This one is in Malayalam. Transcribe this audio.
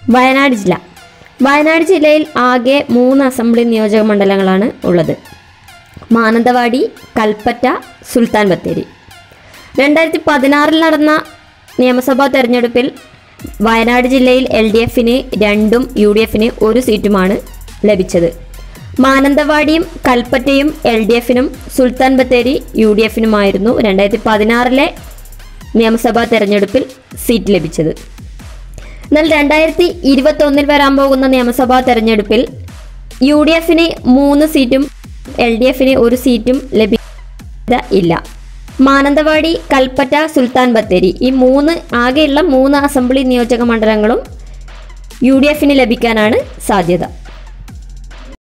വയനാട് ജില്ല വയനാട് ജില്ലയിൽ ആകെ മൂന്ന് അസംബ്ലി നിയോജക മണ്ഡലങ്ങളാണ് ഉള്ളത് മാനന്തവാടി കൽപ്പറ്റ സുൽത്താൻ ബത്തേരി രണ്ടായിരത്തി പതിനാറിൽ നടന്ന നിയമസഭാ തെരഞ്ഞെടുപ്പിൽ വയനാട് ജില്ലയിൽ എൽ ഡി എഫിന് രണ്ടും യു ഡി എഫിന് ഒരു സീറ്റുമാണ് ലഭിച്ചത് മാനന്തവാടിയും കൽപ്പറ്റയും എൽ ഡി എഫിനും സുൽത്താൻ ബത്തേരി യു ഡി എഫിനുമായിരുന്നു രണ്ടായിരത്തി പതിനാറിലെ നിയമസഭാ തെരഞ്ഞെടുപ്പിൽ സീറ്റ് ലഭിച്ചത് എന്നാൽ രണ്ടായിരത്തി ഇരുപത്തൊന്നിൽ വരാൻ പോകുന്ന നിയമസഭാ തെരഞ്ഞെടുപ്പിൽ യു ഡി എഫിന് മൂന്ന് സീറ്റും എൽ ഡി എഫിന് ഒരു സീറ്റും ലഭിച്ച ഇല്ല മാനന്തവാടി കൽപ്പറ്റ സുൽത്താൻ ബത്തേരി ഈ മൂന്ന് ആകെയുള്ള മൂന്ന് അസംബ്ലി നിയോജക മണ്ഡലങ്ങളും യു ഡി എഫിന് ലഭിക്കാനാണ് സാധ്യത